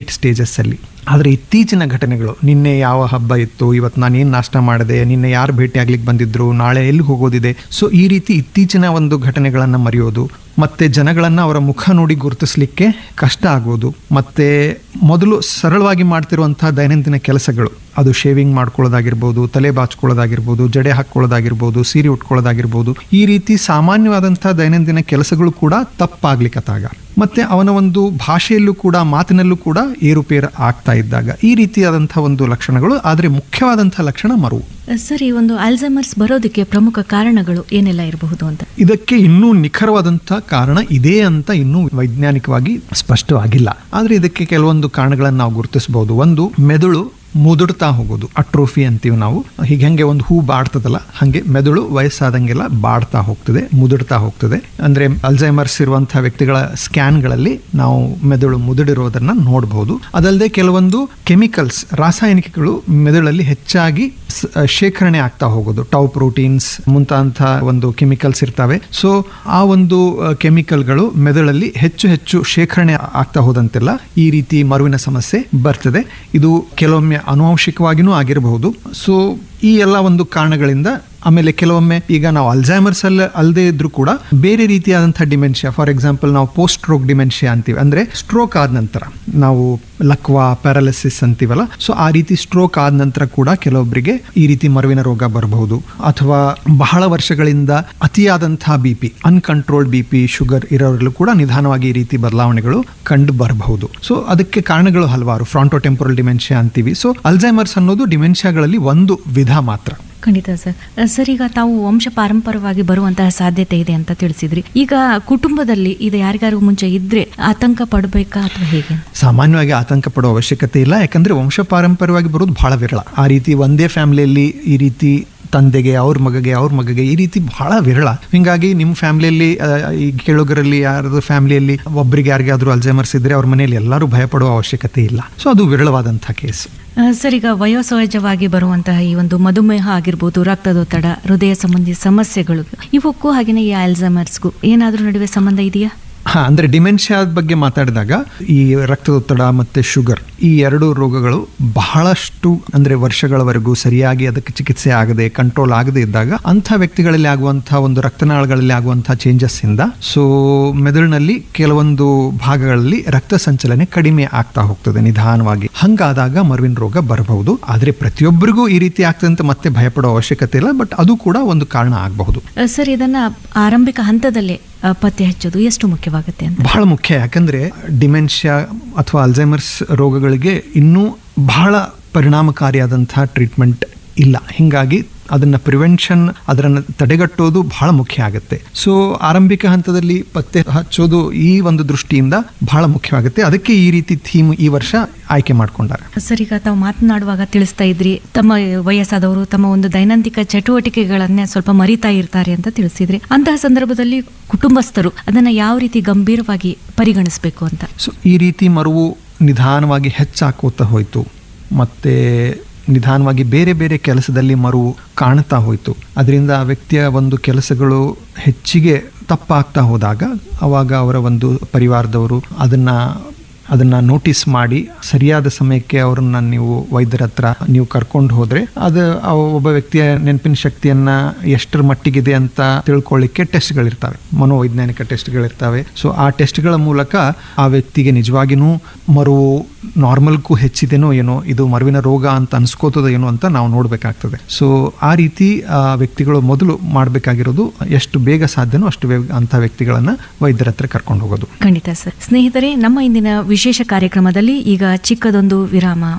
late stages ಅಲ್ಲಿ ಆದರೆ ಇತ್ತೀಚಿನ ಘಟನೆಗಳು ನಿನ್ನೆ ಯಾವ ಹಬ್ಬ ಇತ್ತು ಇವತ್ತು ನಾನು ಏನು ನಾಷ್ಟ ಮಾಡಿದೆ ನಿನ್ನೆ ಯಾರು ಭೇಟಿ ಆಗ್ಲಿಕ್ಕೆ ಬಂದಿದ್ರು ನಾಳೆ ಎಲ್ಲಿ ಹೋಗೋದಿದೆ ಸೊ ಈ ರೀತಿ ಇತ್ತೀಚಿನ ಒಂದು ಘಟನೆಗಳನ್ನು ಮರೆಯೋದು ಮತ್ತೆ ಜನಗಳನ್ನು ಅವರ ಮುಖ ನೋಡಿ ಗುರುತಿಸಲಿಕ್ಕೆ ಕಷ್ಟ ಆಗೋದು ಮತ್ತೆ ಮೊದಲು ಸರಳವಾಗಿ ಮಾಡ್ತಿರುವಂತಹ ದೈನಂದಿನ ಕೆಲಸಗಳು ಅದು ಶೇವಿಂಗ್ ಮಾಡ್ಕೊಳ್ಳೋದಾಗಿರ್ಬೋದು ತಲೆ ಬಾಚ್ಕೊಳ್ಳೋದಾಗಿರ್ಬೋದು ಜಡೆ ಹಾಕ್ಕೊಳ್ಳೋದಾಗಿರ್ಬೋದು ಸೀರೆ ಉಟ್ಕೊಳ್ಳೋದಾಗಿರ್ಬೋದು ಈ ರೀತಿ ಸಾಮಾನ್ಯವಾದಂತಹ ದೈನಂದಿನ ಕೆಲಸಗಳು ಕೂಡ ತಪ್ಪಾಗ್ಲಿಕ್ಕತ್ತಾಗ ಮತ್ತೆ ಅವನ ಒಂದು ಭಾಷೆಯಲ್ಲೂ ಕೂಡ ಮಾತಿನಲ್ಲೂ ಕೂಡ ಏರುಪೇರು ಆಗ್ತಾ ಇದ್ದಾಗ ಈ ರೀತಿಯಾದಂತಹ ಒಂದು ಲಕ್ಷಣಗಳು ಆದರೆ ಮುಖ್ಯವಾದಂತಹ ಲಕ್ಷಣ ಮರುವು ಸರ್ ಈ ಒಂದು ಅಲ್ಝೈಮರ್ಸ್ ಬರೋದಕ್ಕೆ ಪ್ರಮುಖ ಕಾರಣಗಳು ಏನೆಲ್ಲ ಇರಬಹುದು ಅಂತ ಇದಕ್ಕೆ ಇನ್ನೂ ನಿಖರವಾದಂಥ ಕಾರಣ ಇದೆ ಅಂತ ಇನ್ನೂ ವೈಜ್ಞಾನಿಕವಾಗಿ ಸ್ಪಷ್ಟವಾಗಿಲ್ಲ ಆದರೆ ಇದಕ್ಕೆ ಕೆಲವೊಂದು ಕಾರಣಗಳನ್ನು ನಾವು ಗುರುತಿಸಬಹುದು ಒಂದು ಮೆದುಳು ಮುದುಡ್ತಾ ಹೋಗೋದು ಅಟ್ರೋಫಿ ಅಂತೀವಿ ನಾವು ಹೀಗೆ ಹೆಂಗೆ ಒಂದು ಹೂ ಬಾಡ್ತದಲ್ಲ ಹಾಗೆ ಮೆದುಳು ವಯಸ್ಸಾದಂಗೆಲ್ಲ ಬಾಡ್ತಾ ಹೋಗ್ತದೆ ಮುದುಡ್ತಾ ಹೋಗ್ತದೆ ಅಂದ್ರೆ ಅಲ್ಝೈಮರ್ಸ್ ಇರುವಂತಹ ವ್ಯಕ್ತಿಗಳ ಸ್ಕ್ಯಾನ್ಗಳಲ್ಲಿ ನಾವು ಮೆದುಳು ಮುದುಡಿರೋದನ್ನ ನೋಡಬಹುದು ಅದಲ್ಲದೆ ಕೆಲವೊಂದು ಕೆಮಿಕಲ್ಸ್ ರಾಸಾಯನಿಕಗಳು ಮೆದುಳಲ್ಲಿ ಹೆಚ್ಚಾಗಿ ಸ- ಶೇಖರಣೆ ಆಗ್ತಾ ಹೋಗೋದು ಟೌ ಪ್ರೋಟೀನ್ಸ್ ಮುಂತಾದಂಥ ಒಂದು ಕೆಮಿಕಲ್ಸ್ ಇರ್ತವೆ ಸೊ ಆ ಒಂದು ಕೆಮಿಕಲ್ಗಳು ಮೆದುಳಲ್ಲಿ ಹೆಚ್ಚು ಹೆಚ್ಚು ಶೇಖರಣೆ ಆಗ್ತಾ ಹೋದಂತೆಲ್ಲ ಈ ರೀತಿ ಮರುವಿನ ಸಮಸ್ಯೆ ಬರ್ತದೆ ಇದು ಕೆಲವೊಮ್ಮೆ ಅನುವಂಶಿಕವಾಗಿನೂ ಆಗಿರಬಹುದು ಸೊ ಈ ಎಲ್ಲ ಒಂದು ಕಾರಣಗಳಿಂದ ಆಮೇಲೆ ಕೆಲವೊಮ್ಮೆ ಈಗ ನಾವು ಅಲ್ಝೈಮರ್ಸ್ ಅಲ್ಲ ಅಲ್ಲದೆ ಇದ್ರೂ ಕೂಡ ಬೇರೆ ರೀತಿಯಾದಂತಹ ಡಿಮೆನ್ಷಿಯಾ ಫಾರ್ ಎಕ್ಸಾಂಪಲ್ ನಾವು ಪೋಸ್ಟ್ ಸ್ಟ್ರೋಕ್ ಡಿಮೆನ್ಷಿಯಾ ಅಂತೀವಿ ಅಂದ್ರೆ ಸ್ಟ್ರೋಕ್ ಆದ ನಂತರ ನಾವು ಲಕ್ವಾ ಪ್ಯಾರಾಲಿಸಿಸ್ ಅಂತೀವಲ್ಲ ಸೊ ಆ ರೀತಿ ಸ್ಟ್ರೋಕ್ ಆದ ನಂತರ ಕೂಡ ಕೆಲವೊಬ್ಬರಿಗೆ ಈ ರೀತಿ ಮರುವಿನ ರೋಗ ಬರಬಹುದು ಅಥವಾ ಬಹಳ ವರ್ಷಗಳಿಂದ ಅತಿಯಾದಂತಹ B P uncontrolled B P sugar ಇರೋರಲ್ಲೂ ಕೂಡ ನಿಧಾನವಾಗಿ ಈ ರೀತಿ ಬದಲಾವಣೆಗಳು ಕಂಡು ಬರಬಹುದು ಸೊ ಅದಕ್ಕೆ ಕಾರಣಗಳು ಹಲವಾರು ಫ್ರಾಂಟೋಟೆಂಪರಲ್ ಡಿಮೆನ್ಷಿಯಾ ಅಂತೀವಿ ಸೊ ಅಲ್ಝೈಮರ್ಸ್ ಅನ್ನೋದು ಡಿಮೆನ್ಷಿಯಾಗಳಲ್ಲಿ ಒಂದು ವಿಧ ಮಾತ್ರ ಖಂಡಿತ ಸರ್ ಸರ್ ಈಗ ತಾವು ವಂಶ ಪಾರಂಪರವಾಗಿ ಬರುವಂತಹ ಸಾಧ್ಯತೆ ಇದೆ ಅಂತ ತಿಳಿಸಿದ್ರಿ ಈಗ ಕುಟುಂಬದಲ್ಲಿ ಇದು ಯಾರಿಗಾರು ಮುಂಚೆ ಇದ್ರೆ ಆತಂಕ ಪಡಬೇಕಾ ಅಥವಾ ಹೇಗೆ ಸಾಮಾನ್ಯವಾಗಿ ಆತಂಕ ಪಡೋ ಅವಶ್ಯಕತೆ ಇಲ್ಲ ಯಾಕಂದ್ರೆ ವಂಶ ಪಾರಂಪರ್ಯವಾಗಿ ಬರೋದು ಬಹಳ ವಿರಳ ಆ ರೀತಿ ಒಂದೇ ಫ್ಯಾಮಿಲಿಯಲ್ಲಿ ಈ ರೀತಿ ತಂದೆಗೆ ಅವ್ರ ಮಗಗೆ ಅವ್ರ ಮಗಗೆ ಈ ರೀತಿ ಬಹಳ ವಿರಳ ಹಿಂಗಾಗಿ ನಿಮ್ಮ ಫ್ಯಾಮಿಲಿಯಲ್ಲಿ ಈ ಕೇಳುಗರಲ್ಲಿ ಯಾರಾದ್ರೂ ಫ್ಯಾಮಿಲಿಯಲ್ಲಿ ಒಬ್ಬರಿಗೆ ಯಾರಿಗಾದ್ರೂ ಅಲ್ಝೈಮರ್ಸ್ ಇದ್ರೆ ಅವ್ರ ಮನೆಯಲ್ಲಿ ಎಲ್ಲರೂ ಭಯಪಡುವ ಅವಶ್ಯಕತೆ ಇಲ್ಲ ಸೊ ಅದು ವಿರಳವಾದಂಥ ಕೇಸ್ ಆ, ಸರ್ ಈಗ ವಯೋಸಹಜವಾಗಿ ಬರುವಂತಹ ಈ ಒಂದು ಮಧುಮೇಹ ಆಗಿರ್ಬೋದು ರಕ್ತದೊತ್ತಡ ಹೃದಯ ಸಂಬಂಧಿ ಸಮಸ್ಯೆಗಳು ಇವಕ್ಕೂ ಹಾಗೆಯೇ ಈ ಅಲ್ಝೈಮರ್ಸ್ಗೂ ಏನಾದ್ರೂ ನಡುವೆ ಸಂಬಂಧ ಇದೆಯಾ ಹಾ ಅಂದ್ರೆ ಡಿಮೆನ್ಷಿಯಾದ ಬಗ್ಗೆ ಮಾತಾಡಿದಾಗ ಈ ರಕ್ತದೊತ್ತಡ ಮತ್ತೆ ಶುಗರ್ ಈ ಎರಡು ರೋಗಗಳು ಬಹಳಷ್ಟು ಅಂದ್ರೆ ವರ್ಷಗಳವರೆಗೂ ಸರಿಯಾಗಿ ಅದಕ್ಕೆ ಚಿಕಿತ್ಸೆ ಆಗದೆ ಕಂಟ್ರೋಲ್ ಆಗದೆ ಇದ್ದಾಗ ಅಂಥ ವ್ಯಕ್ತಿಗಳಲ್ಲಿ ಆಗುವಂತಹ ಒಂದು ರಕ್ತನಾಳಗಳಲ್ಲಿ ಆಗುವಂತಹ ಚೇಂಜಸ್ ಇಂದ ಸೊ ಮೆದುಳಿನಲ್ಲಿ ಕೆಲವೊಂದು ಭಾಗಗಳಲ್ಲಿ ರಕ್ತ ಸಂಚಲನೆ ಕಡಿಮೆ ಆಗ್ತಾ ಹೋಗ್ತದೆ ನಿಧಾನವಾಗಿ ಹಂಗಾದಾಗ ಮರುವಿನ ರೋಗ ಬರಬಹುದು ಆದ್ರೆ ಪ್ರತಿಯೊಬ್ಬರಿಗೂ ಈ ರೀತಿ ಆಗ್ತದೆ ಅಂತ ಮತ್ತೆ ಭಯಪಡೋ ಅವಶ್ಯಕತೆ ಇಲ್ಲ ಬಟ್ ಅದು ಕೂಡ ಒಂದು ಕಾರಣ ಆಗಬಹುದು ಆ, ಸರ್ ಇದನ್ನ ಆರಂಭಿಕ ಹಂತದಲ್ಲೇ ಆ, ಪತ್ತೆ ಹಚ್ಚೋದು ಎಷ್ಟು ಮುಖ್ಯವಾಗುತ್ತೆ ಅಂತ ಬಹಳ ಮುಖ್ಯ ಯಾಕಂದ್ರೆ ಡಿಮೆನ್ಷಿಯಾ ಅಥವಾ ಅಲ್ಝೈಮರ್ಸ್ ರೋಗಗಳಿಗೆ ಇನ್ನೂ ಬಹಳ ಪರಿಣಾಮಕಾರಿಯಾದಂತಹ ಟ್ರೀಟ್ಮೆಂಟ್ ಇಲ್ಲ ಹಿಂಗಾಗಿ ಅದನ್ನ ಪ್ರಿವೆನ್ಷನ್ ಅದನ್ನು ತಡೆಗಟ್ಟೋದು ಬಹಳ ಮುಖ್ಯ ಆಗುತ್ತೆ ಸೊ ಆರಂಭಿಕ ಹಂತದಲ್ಲಿ ಪತ್ತೆ ಹಚ್ಚೋದು ಈ ಒಂದು ದೃಷ್ಟಿಯಿಂದ ಬಹಳ ಮುಖ್ಯವಾಗುತ್ತೆ ಅದಕ್ಕೆ ಈ ರೀತಿ ಥೀಮ್ ಈ ವರ್ಷ ಆಯ್ಕೆ ಮಾಡ್ಕೊಂಡಾರೆ ಸರ್ ಈಗ ತಾವು ಮಾತನಾಡುವಾಗ ತಿಳಿಸ್ತಾ ಇದ್ರಿ ತಮ್ಮ ವಯಸ್ಸಾದವರು ತಮ್ಮ ಒಂದು ದೈನಂದಿಕ ಚಟುವಟಿಕೆಗಳನ್ನೇ ಸ್ವಲ್ಪ ಮರಿತಾ ಇರ್ತಾರೆ ಅಂತ ತಿಳಿಸಿದ್ರಿ ಅಂತಹ ಸಂದರ್ಭದಲ್ಲಿ ಕುಟುಂಬಸ್ಥರು ಅದನ್ನ ಯಾವ ರೀತಿ ಗಂಭೀರವಾಗಿ ಪರಿಗಣಿಸಬೇಕು ಅಂತ ಸೊ ಈ ರೀತಿ ಮರುವು ನಿಧಾನವಾಗಿ ಹೆಚ್ಚಾಕೋತಾ ಹೋಯಿತು ಮತ್ತೆ ನಿಧಾನವಾಗಿ ಬೇರೆ ಬೇರೆ ಕೆಲಸದಲ್ಲಿ ಮರುವು ಕಾಣ್ತಾ ಹೋಯಿತು ಅದರಿಂದ ಆ ವ್ಯಕ್ತಿಯ ಒಂದು ಕೆಲಸಗಳು ಹೆಚ್ಚಿಗೆ ತಪ್ಪಾಗ್ತಾ ಹೋದಾಗ ಅವಾಗ ಅವರ ಒಂದು ಪರಿವಾರದವರು ಅದನ್ನ ಅದನ್ನ ನೋಟಿಸ್ ಮಾಡಿ ಸರಿಯಾದ ಸಮಯಕ್ಕೆ ಅವರನ್ನ ನೀವು ವೈದ್ಯರ ಹತ್ರ ನೀವು ಕರ್ಕೊಂಡು ಹೋದ್ರೆ ಅದು ಆ ಒಬ್ಬ ವ್ಯಕ್ತಿಯ ನೆನಪಿನ ಶಕ್ತಿಯನ್ನ ಎಷ್ಟರ ಮಟ್ಟಿಗಿದೆ ಅಂತ ತಿಳ್ಕೊಳ್ಳಿಕ್ಕೆ ಟೆಸ್ಟ್ಗಳಿರ್ತವೆ ಮನೋವೈಜ್ಞಾನಿಕ ಟೆಸ್ಟ್ಗಳಿರ್ತವೆ ಸೊ ಆ ಟೆಸ್ಟ್ಗಳ ಮೂಲಕ ಆ ವ್ಯಕ್ತಿಗೆ ನಿಜವಾಗಿನೂ ಮರುವು ನಾರ್ಮಲ್ಗೂ ಹೆಚ್ಚಿದೆನೋ ಏನೋ ಇದು ಮರುವಿನ ರೋಗ ಅಂತ ಅನ್ಸ್ಕೋತದ ಏನೋ ಅಂತ ನಾವು ನೋಡಬೇಕಾಗ್ತದೆ ಸೊ ಆ ರೀತಿ ಆ ವ್ಯಕ್ತಿಗಳು ಮೊದಲು ಮಾಡಬೇಕಾಗಿರೋದು ಎಷ್ಟು ಬೇಗ ಸಾಧ್ಯನೋ ಅಷ್ಟು ಬೇಗ ಅಂಥ ವ್ಯಕ್ತಿಗಳನ್ನ ವೈದ್ಯರ ಹತ್ರ ಕರ್ಕೊಂಡು ಹೋಗೋದು ಖಂಡಿತ ಸರ್ ಸ್ನೇಹಿತರೆ ನಮ್ಮ ಇಂದಿನ ವಿಶೇಷ ಕಾರ್ಯಕ್ರಮದಲ್ಲಿ ಈಗ ಚಿಕ್ಕದೊಂದು ವಿರಾಮ